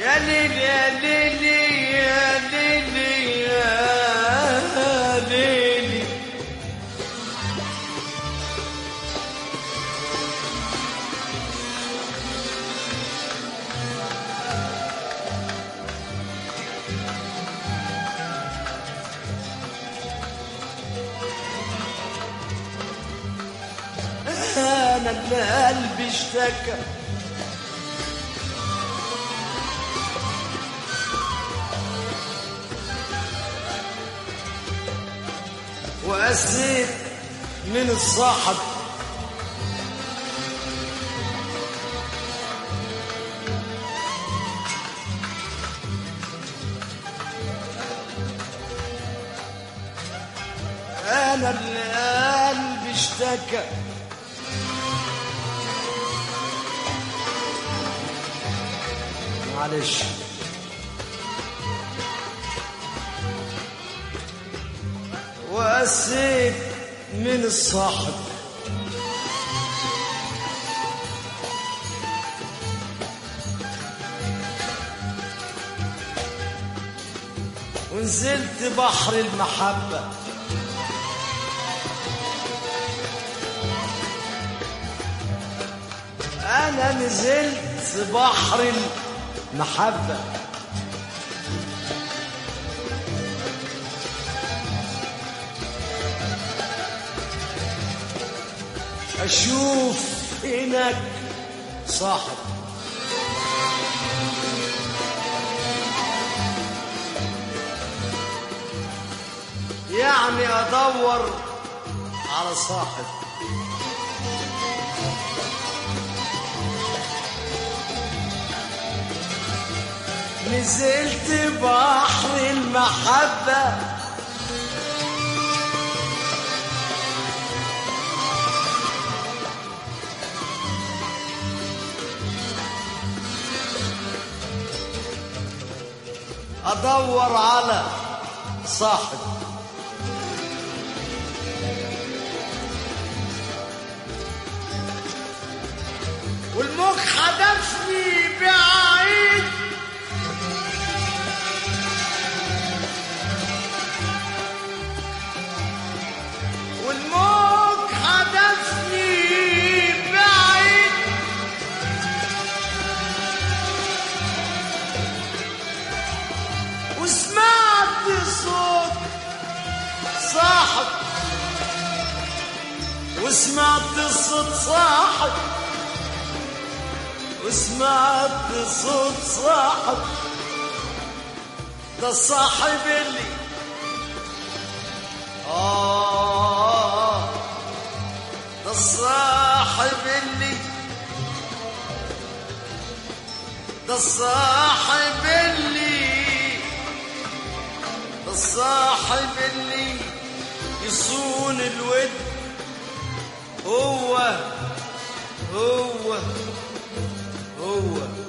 يا ليل يا ليل يا ليل يا ليل انا اللي قلبي اشتكى وأسيت من الصاحب أنا اللي قلبي اشتكى معلش وأسيت من الصاحب ونزلت بحر المحبة أنا نزلت بحر المحبة أشوف هناك صاحب يعني أدور على صاحب نزلت بحر المحبة أدور على صاحب والمخ حدفني بعيد والموج حدفني بعيد وسمعت صوت صاحب وسمعت صوت صاحب وسمعت صوت صاحب ده صاحب اللي آه ده الصاحب اللي ده الصاحب اللي ده الصاحب اللي يصون الود هو هو هو